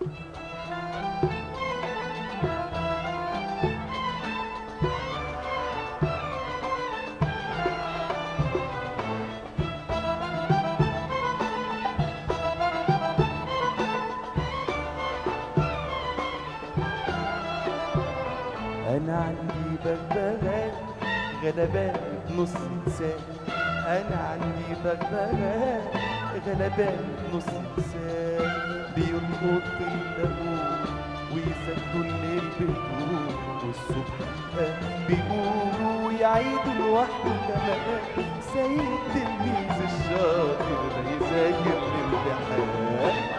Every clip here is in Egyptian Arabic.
انا عندي بغبغاء غلبان نص انسان انا عندي بغبغاء غلبان نص انسان بيرقط الليمون ويسكوا الليل بهدوء والصبح قام بيقولوا يعيدوا لوحده كمان سيد تلميذ الشاطر ده يذاكر الامتحان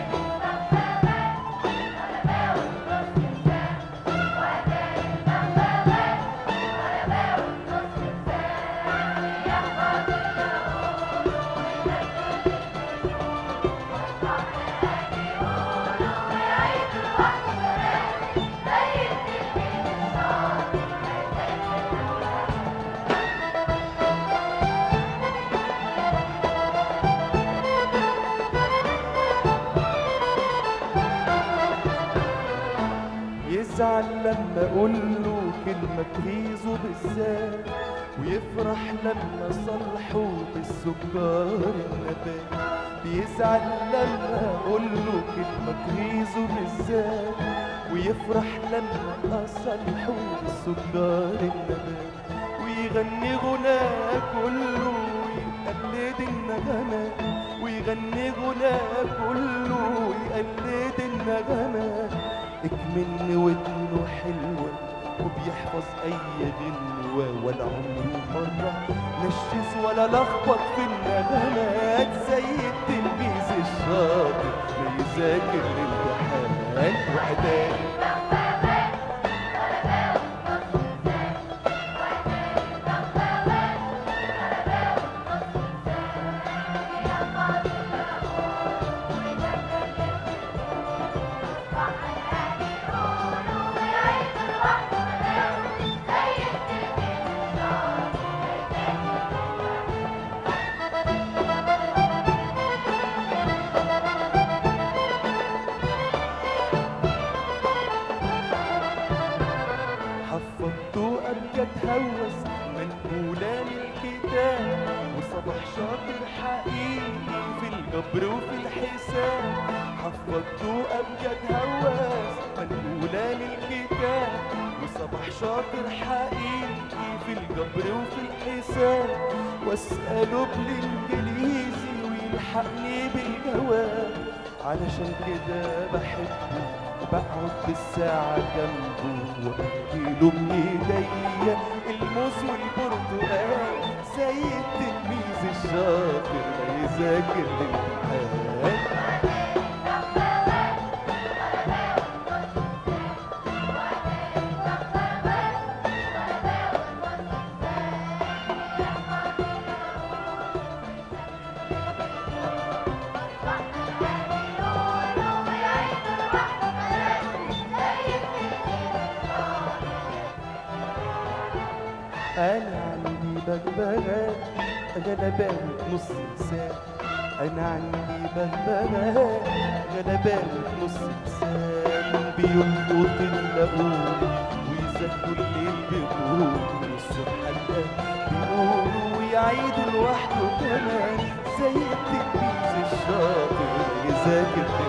يزعل لما اقول له كلمه تغيظه بالذات ويفرح لما صلحه بالسكر النبات بيزعل لما اقول له كلمه تغيظه بالذات ويفرح لما اصلحه بالسكر النبات ويغني غناء كله ويقلد النغمات ويغني غناء كله ويقلد النغمات اكمن ودنه حلوة وبيحفظ أي غنوة ولا عمره مرة نشز ولا لخبط في النغمات زي التلميذ الشاطر لا يذاكر الامتحان وأداء حفظته أبكى اتهوس من أولى الكتاب وصبح شاطر حقيقي في الجبر وفي الحساب حفظته أبكى اتهوس من أولى الكتاب وصبح شاطر حقيقي في الجبر وفي الحساب واسأله بالإنجليزي ويلحقني بالجواب علشان كده بحبه وبقعد بالساعة جنبه وأكله من إيديا الموز والبرتقال زي التلميذ الشاطر لا يذاكر الامتحان أنا عندي بغبغاء غلبان نص لسان أنا عندي بغبغاء غلبان نص لسان بيلقط اللقون ويزكوا الليل بيقول والصبح الآن بيقولوا ويعيدوا لوحده كمان زي التلميذ الشاطر يذاكر